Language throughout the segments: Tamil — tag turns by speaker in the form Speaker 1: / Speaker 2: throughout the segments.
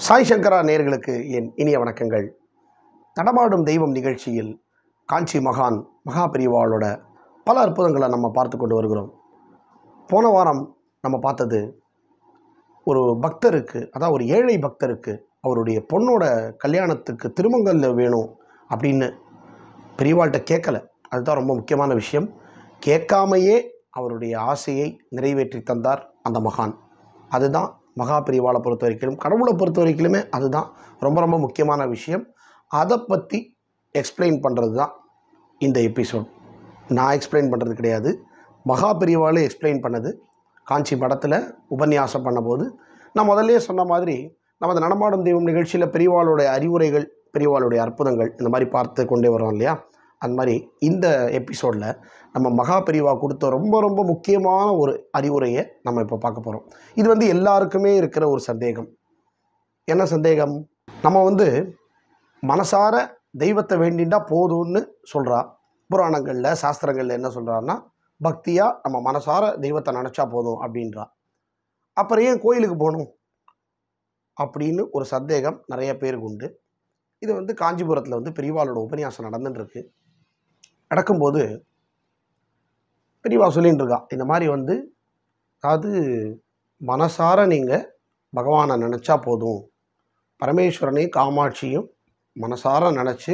Speaker 1: சாய் சங்கரா நேயர்களுக்கு என் இனிய வணக்கங்கள் நடமாடும் தெய்வம் நிகழ்ச்சியில் காஞ்சி மகான் மகா பெரியவாளோட பல அற்புதங்களை நம்ம பார்த்து கொண்டு வருகிறோம் போன வாரம் நம்ம பார்த்தது ஒரு பக்தருக்கு அதான் ஒரு ஏழை பக்தருக்கு அவருடைய பொண்ணோட கல்யாணத்துக்கு திருமங்கல்ல வேணும் அப்படின்னு பெரியவாள்கிட்ட கேட்கல அதுதான் ரொம்ப முக்கியமான விஷயம் கேட்காமையே அவருடைய ஆசையை நிறைவேற்றி தந்தார் அந்த மகான் அதுதான் மகா பெரியவாளை பொறுத்த வரைக்கும் கடவுளை பொறுத்த வரைக்குமே அதுதான் ரொம்ப ரொம்ப முக்கியமான விஷயம் அதை பற்றி எக்ஸ்பிளைன் பண்ணுறது தான் இந்த எபிசோட் நான் எக்ஸ்பிளைன் பண்ணுறது கிடையாது மகா பெரியவாளே எக்ஸ்பிளைன் பண்ணது காஞ்சி மடத்தில் உபன்யாசம் பண்ணும்போது நான் முதல்லயே சொன்ன மாதிரி நமது நடமாடும் தெய்வம் நிகழ்ச்சியில் பெரியவாளுடைய அறிவுரைகள் பெரியவாளுடைய அற்புதங்கள் இந்த மாதிரி பார்த்து கொண்டே வரோம் இல்லையா அந்த மாதிரி இந்த எபிசோடில் நம்ம மகா பெரியவா கொடுத்த ரொம்ப ரொம்ப முக்கியமான ஒரு அறிவுரையை நம்ம இப்போ பார்க்க போகிறோம் இது வந்து எல்லாருக்குமே இருக்கிற ஒரு சந்தேகம் என்ன சந்தேகம் நம்ம வந்து மனசார தெய்வத்தை வேண்டிண்டா போதும்னு சொல்கிறா புராணங்களில் சாஸ்திரங்களில் என்ன சொல்கிறாருன்னா பக்தியாக நம்ம மனசார தெய்வத்தை நினச்சா போதும் அப்படின்றா அப்புறம் ஏன் கோயிலுக்கு போகணும் அப்படின்னு ஒரு சந்தேகம் நிறைய பேருக்கு உண்டு இது வந்து காஞ்சிபுரத்தில் வந்து பெரியவாளோட உபன்யாசம் நடந்துட்டு இருக்கு நடக்கும்போது பெரியவா சொல்லின்னு இருக்கா இந்த மாதிரி வந்து அதாவது மனசார நீங்கள் பகவானை நினச்சா போதும் பரமேஸ்வரனையும் காமாட்சியும் மனசார நினச்சி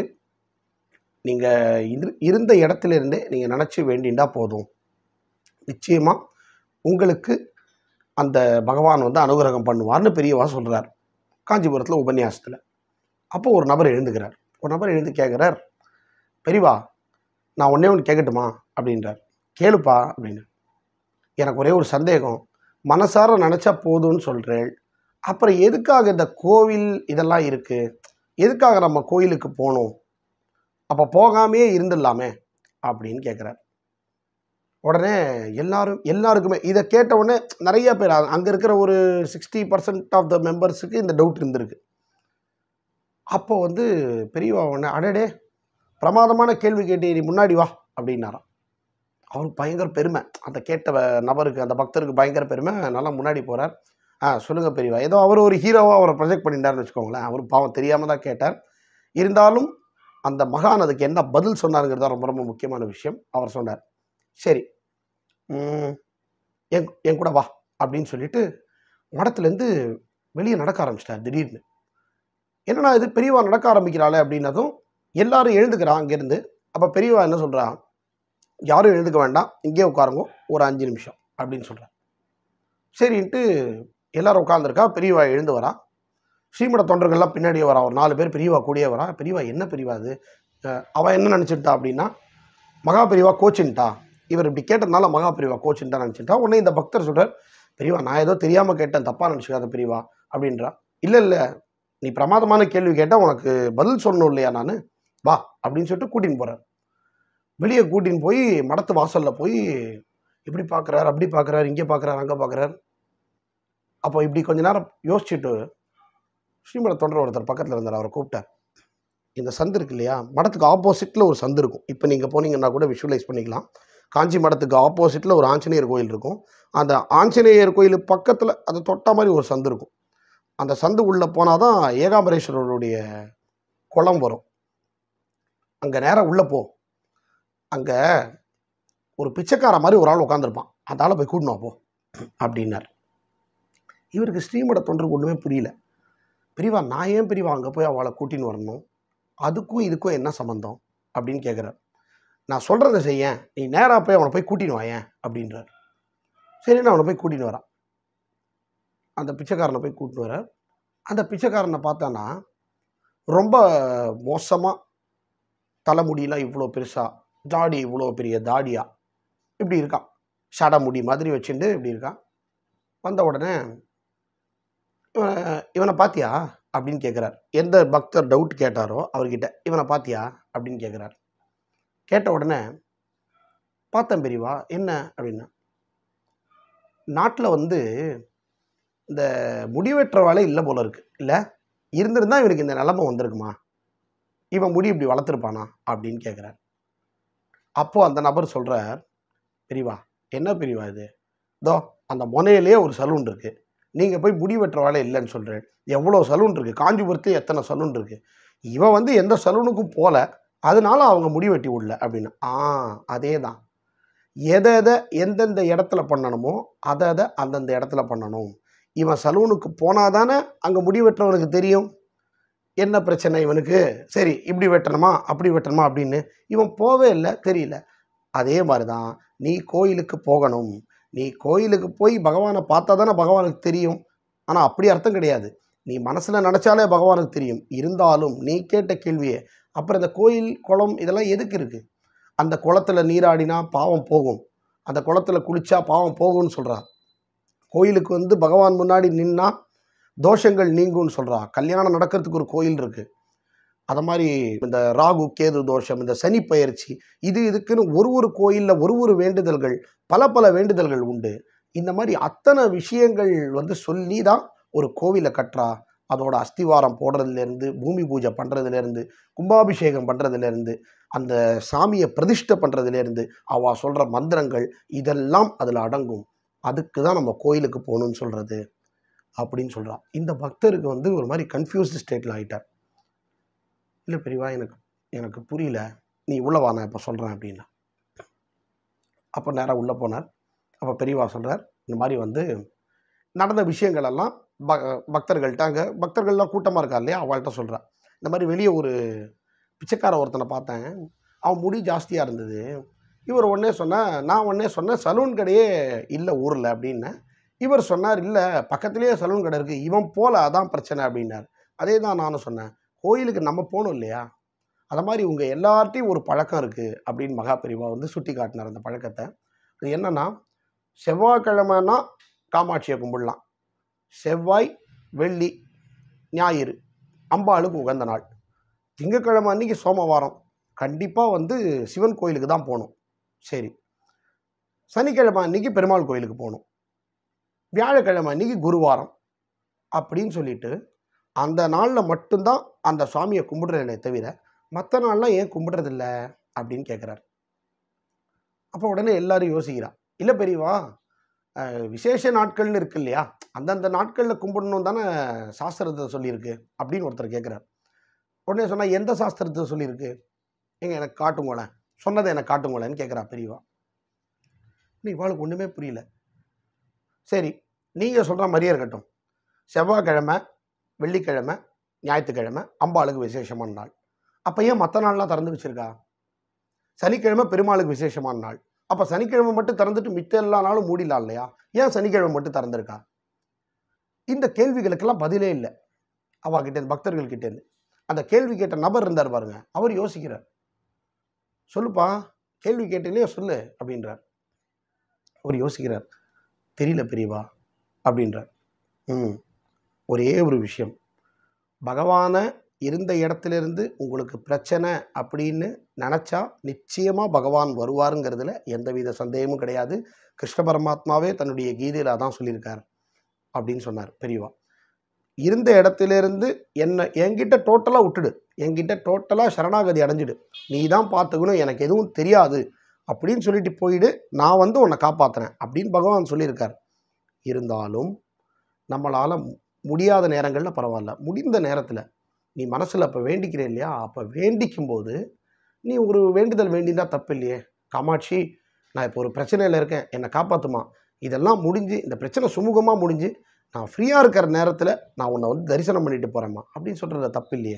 Speaker 1: நீங்கள் இரு இருந்த இடத்துல இருந்தே நீங்கள் நினச்சி வேண்டிண்டா போதும் நிச்சயமாக உங்களுக்கு அந்த பகவான் வந்து அனுகிரகம் பண்ணுவார்னு பெரியவா சொல்கிறார் காஞ்சிபுரத்தில் உபன்யாசத்தில் அப்போ ஒரு நபர் எழுந்துக்கிறார் ஒரு நபர் எழுந்து கேட்குறார் பெரியவா நான் ஒன்றே ஒன்று கேட்கட்டுமா அப்படின்றார் கேளுப்பா அப்படின்னு எனக்கு ஒரே ஒரு சந்தேகம் மனசார நினச்சா போதும்னு சொல்கிறேன் அப்புறம் எதுக்காக இந்த கோவில் இதெல்லாம் இருக்குது எதுக்காக நம்ம கோயிலுக்கு போகணும் அப்போ போகாமையே இருந்துடலாமே அப்படின்னு கேட்குறார் உடனே எல்லாரும் எல்லாருக்குமே இதை கேட்ட உடனே நிறைய பேர் அங்கே இருக்கிற ஒரு சிக்ஸ்டி பர்சன்ட் ஆஃப் த மெம்பர்ஸுக்கு இந்த டவுட் இருந்திருக்கு அப்போ வந்து பெரியவா உடனே அடடே பிரமாதமான கேள்வி கேட்டு நீ முன்னாடி வா அப்படின்னாராம் அவருக்கு பயங்கர பெருமை அந்த கேட்ட வ- நபருக்கு அந்த பக்தருக்கு பயங்கர பெருமை நல்லா முன்னாடி போகிறார் ஆ சொல்லுங்கள் பெரியவா ஏதோ அவர் ஒரு ஹீரோவாக அவரை ப்ரொஜெக்ட் பண்ணிட்டாருன்னு வச்சுக்கோங்களேன் அவர் பாவம் தெரியாமல் தான் கேட்டார் இருந்தாலும் அந்த மகான் அதுக்கு என்ன பதில் சொன்னாருங்கிறது தான் ரொம்ப ரொம்ப முக்கியமான விஷயம் அவர் சொன்னார் சரி ம், என் என் கூட வா அப்படின்னு சொல்லிட்டு மடத்துலேருந்து வெளியே நடக்க ஆரம்பிச்சிட்டார் திடீர்னு என்னடா இது பெரியவா நடக்க ஆரம்பிக்கிறாளே அப்படின்னதும் எல்லாரும் எழுந்துக்கிறா அங்கேருந்து அப்போ பெரியவா என்ன சொல்கிறா யாரும் எழுந்துக்க வேண்டாம் இங்கேயே உட்காருங்க ஒரு அஞ்சு நிமிஷம் அப்படின்னு சொல்கிறா சரின்ட்டு எல்லாரும் உட்காந்துருக்கா பெரியவா எழுந்து வரா ஸ்ரீமட தொண்டர்கள்லாம் பின்னாடியே வரா ஒரு நாலு பேர் பெரியவா கூடயே வரா பெரியவா என்ன பெரியவா அது அஹ் அவ என்ன நினச்சிட்டா அப்படின்னா மகா பெரியவா கோச்சின்ட்டா இவர் இப்படி கேட்டதுனால மகா பெரியவா கோச்சின்ட்டா நினச்சிட்டா உடனே இந்த பக்தர் சொல்கிறார் பெரியவா நான் ஏதோ தெரியாமல் கேட்டேன் தப்பாக நினச்சிக்காத பெரியவா அப்படின்றா இல்லை இல்லை நீ பிரமாதமான கேள்வி கேட்டால் உனக்கு பதில் சொல்லணும் இல்லையா நான் வா அப்படின்னு சொல்லிட்டு கூட்டின்னு போகிறார் வெளியே கூட்டின்னு போய் மடத்து வாசலில் போய் இப்படி பார்க்குறாரு அப்படி பார்க்குறாரு இங்கே பார்க்குறாரு அங்கே பார்க்குறாரு அப்போ இப்படி கொஞ்ச நேரம் யோசிச்சுட்டு ஸ்ரீமட தொண்டர் ஒருத்தர் பக்கத்தில் இருந்தார் அவரை கூப்பிட்டார் இந்த சந்து இருக்கு இல்லையா மடத்துக்கு ஆப்போசிட்டில் ஒரு சந்து இருக்கும் இப்போ நீங்கள் போனீங்கன்னா கூட விஷுவலைஸ் பண்ணிக்கலாம் காஞ்சி மடத்துக்கு ஆப்போசிட்டில் ஒரு ஆஞ்சநேயர் கோயில் இருக்கும் அந்த ஆஞ்சநேயர் கோயில் பக்கத்தில் அதை தொட்ட மாதிரி ஒரு சந்து இருக்கும் அந்த சந்து உள்ளே போனால் தான் ஏகாம்பரேஸ்வரருடைய குளம் வரும் அங்கே நேராக உள்ளே போ அங்கே ஒரு பிச்சைக்கார மாதிரி ஒரு ஆள் உட்காந்துருப்பான் அந்த ஆளை போய் கூட்டணும் அப்போ அப்படின்னார் இவருக்கு ஸ்ரீமட தொண்டருக்கு ஒன்றுமே புரியல பெரியவா நான் ஏன் பெரியவா அங்கே போய் அவளை கூட்டின்னு வரணும் அதுக்கும் இதுக்கும் என்ன சம்மந்தம் அப்படின்னு கேட்குறார் நான் சொல்கிறத செய்யேன் நீ நேராக போய் அவனை போய் கூட்டின்னு வாயேன் அப்படின்றார் சரி நான் அவனை போய் கூட்டின்னு வரான் அந்த பிச்சைக்காரனை போய் கூட்டின்னு வர அந்த பிச்சைக்காரனை பார்த்தானா ரொம்ப மோசமாக தலைமுடியெலாம் இவ்வளோ பெருசாக தாடி இவ்வளோ பெரிய தாடியா இப்படி இருக்கான் சடை முடி மாதிரி வச்சுட்டு இப்படி இருக்கான் வந்த உடனே இவனை இவனை பாத்தியா அப்படின்னு கேட்குறார் எந்த பக்தர் டவுட் கேட்டாரோ அவர்கிட்ட இவனை பாத்தியா அப்படின்னு கேட்குறார் கேட்ட உடனே பார்த்தேன் பெரியவா என்ன அப்படின்னா நாட்டில் வந்து இந்த முடிவெற்ற வேலை இல்லை போல இருக்கு இல்லை இருந்திருந்தா இவனுக்கு இந்த நிலமை வந்திருக்குமா இவன் முடி இப்படி வளர்த்துருப்பானா அப்படின்னு கேட்குறார் அப்போது அந்த நபர் சொல்கிறார் பெரியவா என்ன பெரியவா இது இதோ அந்த முனையிலே ஒரு சலூன் இருக்குது நீங்கள் போய் முடி வெட்டுற வேலை இல்லைன்னு சொல்கிறேன் எவ்வளோ சலூன் இருக்குது காஞ்சிபுரத்துலேயே எத்தனை சலூன் இருக்குது இவன் வந்து எந்த சலூனுக்கும் போகல அதனால அவங்க முடி வெட்டி விடல அப்படின்னு ஆ அதே தான் எதை எதை எந்தெந்த இடத்துல பண்ணணுமோ அதை அதை அந்தந்த இடத்துல பண்ணணும் இவன் சலூனுக்கு போனால் தானே அங்கே முடி வெட்டுறவனுக்கு தெரியும் என்ன பிரச்சனை இவனுக்கு சரி இப்படி வெட்டணுமா அப்படி வெட்டணுமா அப்படின்னு இவன் போவே இல்லை தெரியல அதே மாதிரி தான் நீ கோயிலுக்கு போகணும் நீ கோயிலுக்கு போய் பகவானை பார்த்தா தானே பகவானுக்கு தெரியும் ஆனால் அப்படி அர்த்தம் கிடையாது நீ மனசில் நினச்சாலே பகவானுக்கு தெரியும் இருந்தாலும் நீ கேட்ட கேள்வியே அப்புறம் இந்த கோயில் குளம் இதெல்லாம் எதுக்கு இருக்குது அந்த குளத்துல நீராடினா பாவம் போகும் அந்த குளத்துல குளிச்சா பாவம் போகும்னு சொல்கிறா கோயிலுக்கு வந்து பகவான் முன்னாடி நின்னா தோஷங்கள் நீங்கும்னு சொல்கிறா கல்யாணம் நடக்கிறதுக்கு ஒரு கோயில் இருக்குது அது மாதிரி இந்த ராகு கேது தோஷம் இந்த சனி பயிற்சி இது இதுக்குன்னு ஒரு ஒரு கோயிலில் ஒரு ஒரு வேண்டுதல்கள் பல பல வேண்டுதல்கள் உண்டு இந்த மாதிரி அத்தனை விஷயங்கள் வந்து சொல்லி தான் ஒரு கோவிலை கட்டுறா அதோட அஸ்திவாரம் போடுறதுலேருந்து பூமி பூஜை பண்ணுறதுலேருந்து கும்பாபிஷேகம் பண்ணுறதுலேருந்து அந்த சாமியை பிரதிஷ்டை பண்ணுறதுலேருந்து அவள் சொல்கிற மந்திரங்கள் இதெல்லாம் அதில் அடங்கும் அதுக்கு தான் நம்ம கோயிலுக்கு போகணும்னு சொல்கிறது அப்படின்னு சொல்கிறான் இந்த பக்தருக்கு வந்து ஒரு மாதிரி கன்ஃபியூஸ்டு ஸ்டேட்டில் ஆகிட்டார் இல்லை பெரியவா எனக்கு எனக்கு புரியல நீ உள்ள வா நான் இப்போ சொல்கிறேன் அப்படின்னா அப்போ நேராக உள்ளே போனார் அப்போ பெரியவா சொல்கிறார் இந்த மாதிரி வந்து நடந்த விஷயங்கள் எல்லாம் ப பக்தர்கள்ட்ட அங்கே பக்தர்கள்லாம் கூட்டமாக இருக்கா இல்லையா அவள்கிட்ட சொல்கிறா இந்த மாதிரி வெளியே ஒரு பிச்சைக்கார ஒருத்தனை பார்த்தேன் அவன் முடி ஜாஸ்தியாக இருந்தது இவர் உடனே சொன்னேன் நான் உடனே சொன்னேன் சலூன் கடையே இல்லை ஊரில் அப்படின்னேன் இவர் சொன்னார் இல்லை பக்கத்துலேயே சலூன் கடை இருக்குது இவன் போல அதான் பிரச்சனை அப்படின்னார் அதே தான் நானும் சொன்னேன் கோயிலுக்கு நம்ம போகணும் இல்லையா அதை மாதிரி உங்கள் எல்லார்ட்டையும் ஒரு பழக்கம் இருக்குது அப்படின்னு மகா பெரிவா வந்து சுட்டி காட்டினார் அந்த பழக்கத்தை அது என்னென்னா செவ்வாய்க்கிழமைனா காமாட்சியை கும்பிடலாம் செவ்வாய் வெள்ளி ஞாயிறு அம்பாளுக்கு உகந்த நாள் திங்கக்கிழமை அன்னைக்கு சோமவாரம் கண்டிப்பாக வந்து சிவன் கோயிலுக்கு தான் போகணும் சரி சனிக்கிழமை அன்னைக்கு பெருமாள் கோயிலுக்கு போகணும் வியாழக்கிழமை அன்னைக்கு குருவாரம் அப்படின்னு சொல்லிட்டு அந்த நாளில் மட்டும்தான் அந்த சுவாமியை கும்பிடுறேனே தவிர மற்ற நாள்லாம் ஏன் கும்பிடுறதில்ல அப்படின்னு கேட்குறாரு அப்போ உடனே எல்லாரும் யோசிக்கிறா இல்லை பெரியவா அஹ், விசேஷ நாட்கள்னு இருக்கு இல்லையா அந்தந்த நாட்களில் கும்பிடணும் தானே சாஸ்திரத்தை சொல்லியிருக்கு அப்படின்னு ஒருத்தர் கேட்குறாரு உடனே சொன்னால் எந்த சாஸ்திரத்தை சொல்லியிருக்கு எங்க எனக்கு காட்டுங்களேன் சொன்னதை எனக்கு காட்டுங்களேன்னு கேட்குறா பெரியவா இன்னும் இவாளுக்கு ஒன்றுமே புரியல சரி நீங்கள் சொல்கிற மாதிரியே இருக்கட்டும் செவ்வாய்க்கிழமை வெள்ளிக்கிழமை ஞாயிற்றுக்கிழமை அம்பாளுக்கு விசேஷமான நாள் அப்போ ஏன் மற்ற நாள்லாம் திறந்து வச்சிருக்கா சனிக்கிழமை பெருமாளுக்கு விசேஷமான நாள் அப்போ சனிக்கிழமை மட்டும் திறந்துட்டு மித்த எல்லா நாளும் மூடிடலாம் இல்லையா ஏன் சனிக்கிழமை மட்டும் திறந்திருக்கா இந்த கேள்விகளுக்கெல்லாம் பதிலே இல்லை அவகிட்டேருந்து பக்தர்கள் கிட்டேருந்து அந்த கேள்வி கேட்ட நபர் இருந்தார் பாருங்க அவர் யோசிக்கிறார் சொல்லுப்பா கேள்வி கேட்டீங்களே சொல்லு அப்படின்றார் அவர் யோசிக்கிறார் தெரியல பெரியவா அப்படின்றார் ம் ஒரே ஒரு விஷயம் பகவானை இருந்த இடத்துலேருந்து உங்களுக்கு பிரச்சனை அப்படின்னு நினச்சா நிச்சயமாக பகவான் வருவாருங்கிறதுல எந்தவித சந்தேகமும் கிடையாது கிருஷ்ண பரமாத்மாவே தன்னுடைய கீதையில் அதான் சொல்லியிருக்கார் அப்படின்னு சொன்னார் பெரியவா இருந்த இடத்துலேருந்து என்னை என்கிட்ட டோட்டலாக விட்டுடு என்கிட்ட டோட்டலாக சரணாகதி அடைஞ்சிடு நீ தான் பார்த்துக்கணும் எனக்கு எதுவும் தெரியாது அப்படின்னு சொல்லிட்டு போயிடு நான் வந்து உன்னை காப்பாற்றுறேன் அப்படின்னு பகவான் சொல்லியிருக்கார் இருந்தாலும் நம்மளால் முடியாத நேரங்களில் பரவாயில்ல முடிந்த நேரத்தில் நீ மனசில் அப்போ வேண்டிக்கிற இல்லையா அப்போ வேண்டிக்கும் போது நீ ஒரு வேண்டுதல் வேண்டினா தப்பு இல்லையே காமாட்சி நான் இப்போ ஒரு பிரச்சனையில் இருக்கேன் என்னை காப்பாற்றுமா இதெல்லாம் முடிஞ்சு இந்த பிரச்சனை சுமூகமாக முடிஞ்சு நான் ஃப்ரீயாக இருக்கிற நேரத்தில் நான் உன்னை வந்து தரிசனம் பண்ணிட்டு போகிறேம்மா அப்படின்னு சொல்கிறத தப்பு இல்லையே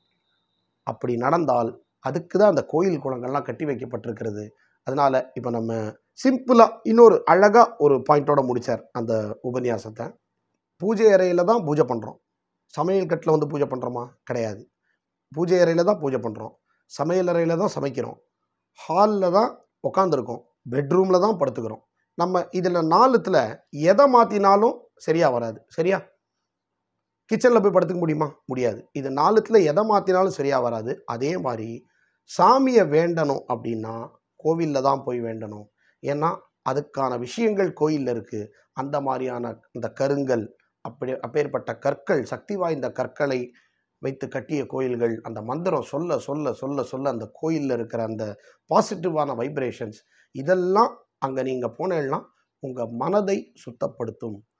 Speaker 1: அப்படி நடந்தால் அதுக்கு தான் அந்த கோயில் குளங்கள்லாம் கட்டி வைக்கப்பட்டிருக்கிறது அதனால் இப்போ நம்ம சிம்பிளாக இன்னொரு அழகாக ஒரு பாயிண்டோட முடித்தார் அந்த உபன்யாசத்தை பூஜை அறையில் தான் பூஜை பண்ணுறோம் சமையல் கட்டில் வந்து பூஜை பண்ணுறோமா கிடையாது பூஜை அறையில் தான் பூஜை பண்ணுறோம் சமையல் அறையில் தான் சமைக்கிறோம் ஹாலில் தான் உட்காந்துருக்கோம் பெட்ரூமில் தான் படுத்துக்கிறோம் நம்ம இதில் நாலுத்தில் எதை மாற்றினாலும் சரியாக வராது சரியா கிச்சனில் போய் படுத்துக்க முடியுமா முடியாது இது நாலுத்தில் எதை மாற்றினாலும் சரியாக வராது அதே மாதிரி சாமியை வேண்டணும் அப்படின்னா கோவிலில் தான் போய் வேண்டணும் ஏன்னா அதுக்கான விஷயங்கள் கோயிலில் இருக்குது அந்த மாதிரியான இந்த கருங்கல் அப்படி அப்பேற்பட்ட கற்கள் சக்தி வாய்ந்த கற்களை வைத்து கட்டிய கோயில்கள் அந்த மந்திரம் சொல்ல சொல்ல சொல்ல சொல்ல அந்த கோயிலில் இருக்கிற அந்த பாசிட்டிவான வைப்ரேஷன்ஸ் இதெல்லாம் அங்கே நீங்கள் போனேன்னா உங்கள் மனதை சுத்தப்படுத்தும்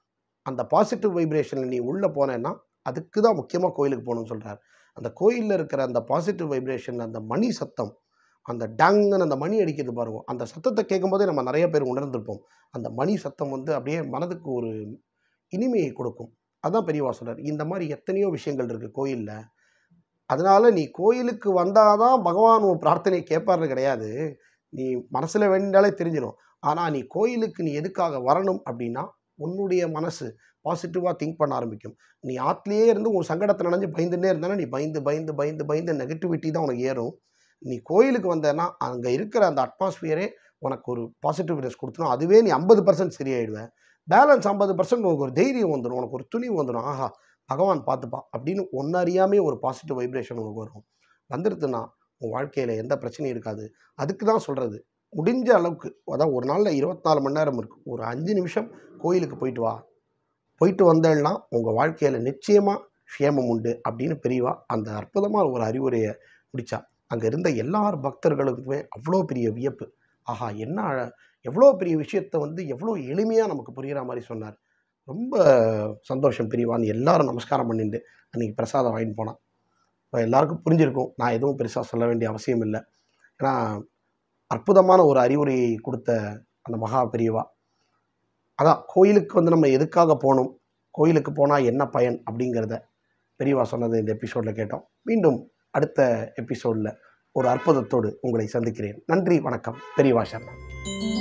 Speaker 1: அந்த பாசிட்டிவ் வைப்ரேஷனில் நீ உள்ளே போனேன்னா அதுக்கு தான் முக்கியமாக கோயிலுக்கு போகணும்னு சொல்கிறார் அந்த கோயிலில் இருக்கிற அந்த பாசிட்டிவ் வைப்ரேஷன் அந்த மணி சத்தம் அந்த டங்குன்னு அந்த மணி அடிக்கிறது பாருங்க அந்த சத்தத்தை கேட்கும்போதே நம்ம நிறைய பேர் உணர்ந்திருப்போம் அந்த மணி சத்தம் வந்து அப்படியே மனதுக்கு ஒரு இனிமையை கொடுக்கும் அதான் பெரியவா சொல்றார் இந்த மாதிரி எத்தனையோ விஷயங்கள் இருக்குது கோயிலில் அதனால நீ கோயிலுக்கு வந்தாதான் பகவான் உன் பிரார்த்தனை கேட்பாரு கிடையாது நீ மனசில் வேண்டாலே தெரிஞ்சிடும் ஆனால் நீ கோயிலுக்கு நீ எதுக்காக வரணும் அப்படின்னா உன்னுடைய மனசு பாசிட்டிவாக திங்க் பண்ண ஆரம்பிக்கும் நீ ஆத்துலேயே இருந்து உன் சங்கடத்தை நினைஞ்சு பயந்துட்டே இருந்தானா நீ பயந்து பயந்து பயந்து பயந்து நெகட்டிவிட்டி தான் உனக்கு ஏறும் நீ கோயிலுக்கு வந்தேன்னா அங்கே இருக்கிற அந்த அட்மாஸ்பியரே உனக்கு ஒரு பாசிட்டிவ்னஸ் கொடுத்துரும் அதுவே நீ ஐம்பது பர்சன்ட் சரியாயிடுவ பேலன்ஸ் ஐம்பது பர்சன்ட் உனக்கு ஒரு தைரியம் வந்துடும் உனக்கு ஒரு துணிவு வந்துடும் ஆஹா பகவான் பார்த்துப்பா அப்படின்னு ஒன்று அறியாமே ஒரு பாசிட்டிவ் வைப்ரேஷன் உனக்கு வரும் வந்துடுதுன்னா உன் வாழ்க்கையில் எந்த பிரச்சனையும் இருக்காது அதுக்கு தான் சொல்கிறது முடிஞ்ச அளவுக்கு அதான் ஒரு நாளில் இருபத்தி நாலு மணி நேரம் இருக்குது ஒரு அஞ்சு நிமிஷம் கோயிலுக்கு போயிட்டு வா போயிட்டு வந்தேன்னா உங்கள் வாழ்க்கையில் நிச்சயமாக க்ஷேமம் உண்டு அப்படின்னு பெரியவா அந்த அற்புதமான ஒரு அறிவுரையை முடிச்சா அங்கே இருந்த எல்லார் பக்தர்களுக்குமே அவ்வளோ பெரிய வியப்பு ஆஹா என்ன அழ- எவ்வளோ பெரிய விஷயத்தை வந்து எவ்வளோ எளிமையாக நமக்கு புரிகிற மாதிரி சொன்னார் ரொம்ப சந்தோஷம் பெரியவான்னு எல்லாரும் நமஸ்காரம் பண்ணிட்டு அன்றைக்கி பிரசாதம் வாங்கிட்டு போனான் இப்போ எல்லாருக்கும் புரிஞ்சிருக்கும் நான் எதுவும் பெருசாக சொல்ல வேண்டிய அவசியம் இல்லை ஏன்னா அற்புதமான ஒரு அறிவுரையை கொடுத்த அந்த மகா பெரியவா அதான் கோயிலுக்கு வந்து நம்ம எதுக்காக போகணும் கோயிலுக்கு போனால் என்ன பயன் அப்படிங்கிறத பெரியவா சொன்னது இந்த எபிசோடில் கேட்டோம் மீண்டும் அடுத்த எபிசோடில் ஒரு அற்புதத்தோடு உங்களை சந்திக்கிறேன் நன்றி வணக்கம் பெரியவா சர்மா